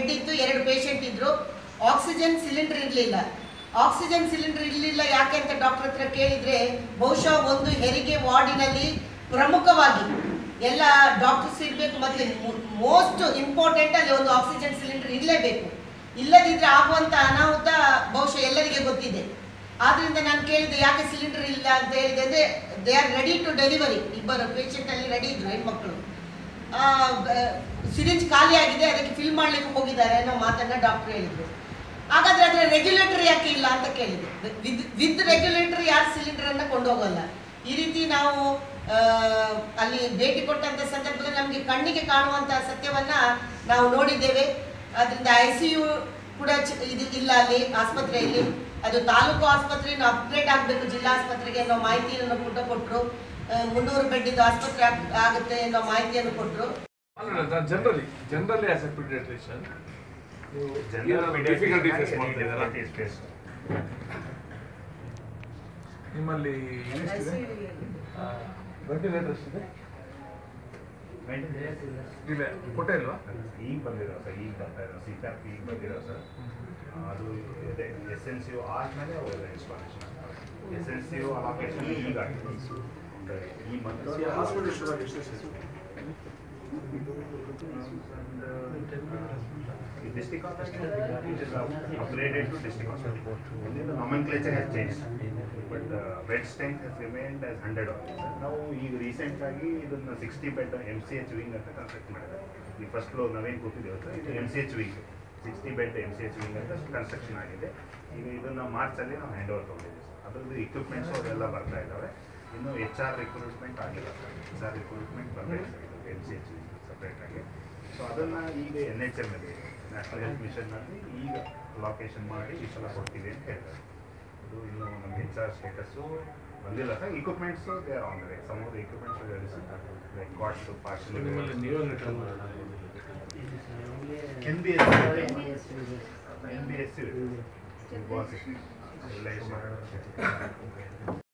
Bed ಇತ್ತು ಎರಡು patient ಇದ್ರು ಆಕ್ಸಿಜನ್ ಸಿಲಿಂಡರ್ ಇರಲಿಲ್ಲ ಆಕ್ಸಿಜನ್ ಸಿಲಿಂಡರ್ ಇರಲಿಲ್ಲ ಯಾಕೆ ಅಂತ ಡಾಕ್ಟರ್ ಹತ್ರ ಕೇಳಿದ್ರೆ ಬಹುಶಃ ಒಂದು ಹೆರಿಗೆ ವಾರ್ಡಿನಲ್ಲಿ ಪ್ರಮುಖವಾಗಿ ಎಲ್ಲ ಡಾಕ್ಟರ್ಸ್ ಇರಬೇಕು ಮತ್ತೆ ಮೋಸ್ಟ್ ಇಂಪಾರ್ಟೆಂಟ್ ಅಲ್ಲಿ ಒಂದು ಆಕ್ಸಿಜನ್ ಸಿಲಿಂಡರ್ ಇರಲೇಬೇಕು ಇಲ್ಲದಿದ್ರೆ ಆಗುವಂತ ಅನಾಹುತ ಬಹುಶಃ ಎಲ್ಲರಿಗೆ ಗೊತ್ತಿದೆ ಆದ್ರಿಂದ ನಾನು ಕೇಳಿದೆ ಯಾಕೆ ಸಿಲಿಂಡರ್ ಇಲ್ಲ ಅಂತ ಹೇಳಿದೆ ಅಂದ್ರೆ they are ready to delivery ಇಬ್ಬರು ಪೇಷಂಟ್ ಅಲ್ಲಿ ರೆಡಿ ಇದ್ರು ಹೆಣ್ಮಕ್ಳು ಸಿರಿಂಜ್ ಖಾಲಿ ಆಗಿದೆ ಅದಕ್ಕೆ ಫಿಲ್ ಮಾಡ್ಲಿಕ್ಕೆ ಹೋಗಿದ್ದಾರೆ ಅನ್ನೋ ಮಾತನ್ನ ಡಾಕ್ಟರ್ ಹೇಳಿದ್ರು ಹಾಗಾದ್ರೆ ಅದ್ರ ರೆಗ್ಯುಲೇಟರ್ ಯಾಕೆ ಇಲ್ಲ ಅಂತ ಕೇಳಿದೆ ವಿತ್ ವಿತ್ ರೆಗ್ಯುಲೇಟರ್ ಯಾರು ಸಿಲಿಂಡರ್ ಅನ್ನ ಕೊಂಡೋಗಲ್ಲ ಈ ರೀತಿ ನಾವು ಆ, ಅಲ್ಲಿ ಭೇಟಿ ಕೊಟ್ಟಂತ ಸಂದರ್ಭದಲ್ಲಿ ನಮಗೆ ಕಣ್ಣಿಗೆ ಕಾಣುವಂತಹ ಸತ್ಯವನ್ನ ನಾವು ನೋಡಿದ್ದೇವೆ ಅದರಿಂದ ಐ ಸಿ ಯು ಕೂಡ ಚ- ಇದು ಇಲ್ಲ ಅಲ್ಲಿ ಆಸ್ಪತ್ರೆಯಲ್ಲಿ ಅದು ತಾಲೂಕು ಆಸ್ಪತ್ರೆ ಅಪ್ಗ್ರೇಡ್ ಆಗಬೇಕು ಜಿಲ್ಲಾ ಆಸ್ಪತ್ರೆಗೆ ಅನ್ನೋ ಮಾಹಿತಿಯನ್ನು ಕೂಡ ಕೊಟ್ಟರು ಮುನ್ನೂರು ಬೆಡ್ ಇದು ಆಸ್ಪತ್ರೆ ಆಗ್- ಆಗುತ್ತೆ ಅನ್ನೋ ಮಾಹಿತಿಯನ್ನು ಕೊಟ್ಟರು ಅಲ್ಲ generally generally as a pediatrician ನೀವು ಜನರಲ್ ಡಿಫಿಕಲ್ಟಿ ಫೇಸ್ ಮಾಡ್ತಾ ಇದ್ದೀರಾ ನಿಮ್ಮಲ್ಲಿ ಎಷ್ಟಿದೆ ವೆಂಟಿಲೇಟರ್ ಎಷ್ಟಿದೆ ಇಲ್ಲ ಕೊಟ್ಟೆ ಇಲ್ವಾ ಈಗ ಬಂದಿರೋ ಸರ್ ಈಗ ಬರ್ತಾ ಇರೋ ಸಿ ಪ್ಯಾಕ್ ಈಗ ಬಂದಿರೋ ಸರ್ ಅದು ಇದೆ ಎಸ್ ಎನ್ ಸಿ ಯು ಆದ್ಮೇಲೆ ಅವೆಲ್ಲ installation S N C U allocation ಈಗ ಆಗಿದೆ ಅಂದ್ರೆ ಈ ಮಂತ್ ಹಾಸ್ಪಿಟಲ್ ಶುರು ಎಷ್ಟು district hospital, it is upgraded to district hospital. Only the nomenclature has changed, but uh, bed strength has remained as 100 only. ನಾವು ಈಗ ರೀಸೆಂಟ್ ಆಗಿ ಇದನ್ನ sixty bed M C H wing ಅಂತ ಕನ್ಸ್ಟ್ರಕ್ಟ್ ಮಾಡಿದ್ದಾರೆ ಈ first floor ನಾವೇನು ಕೂತಿದ್ದೇವೆ sir ಇದು M C H wing sixty bed M C H wing ಅಂತ ಕನ್ಸ್ಟ್ರಕ್ಷನ್ ಆಗಿದೆ ಈಗ ಇದನ್ನ ಮಾರ್ಚಲ್ಲಿ ನಾವು ಹ್ಯಾಂಡ್ ಓವರ್ ತೊಗೊಂಡಿದ್ದೀವಿ ಸರ್ ಅದ್ರದ್ದು ಇಕ್ವಿಪ್ಮೆಂಟ್ಸ್ ಅವೆಲ್ಲ ಬರ್ತಾ ಇದ್ದಾವೆ ಇನ್ನು ಎಚ್ ಆರ್ ರಿಕ್ರೂಟ್ಮೆಂಟ್ ಆಗಿಲ್ಲ ಸರ್ ಎಚ್ ಆರ್ ರಿಕ್ರೂಟ್ಮೆಂಟ್ ಬರಬೇಕು ಸರ್ ಇದು M C H wing separate ಆಗಿ ಸೊ ಅದನ್ನ ಈಗ ಎನ್ ಎಚ್ ಎಮ್ ಅಲ್ಲಿ ನ್ಯಾಷನಲ್ ಹೆಲ್ತ್ ಮಿಷನ್ನಲ್ಲಿ ಈಗ ಲೊಕೇಶನ್ ಮಾಡಿ ಈ ಸಲ ಕೊಡ್ತೀವಿ ಅಂತ ಹೇಳ್ತಾರೆ ಇದು ಇನ್ನು ನಮ್ಗೆ ಎಚ್ ಆರ್ ಸ್ಟೇಟಸ್ಸು ಬಂದಿಲ್ಲ sir equipments they are on the some of the equipments like cots parcel ನಿಮ್ಮಲ್ಲಿ ನೀವೇ return N B S N B S ಎಲ್ಲ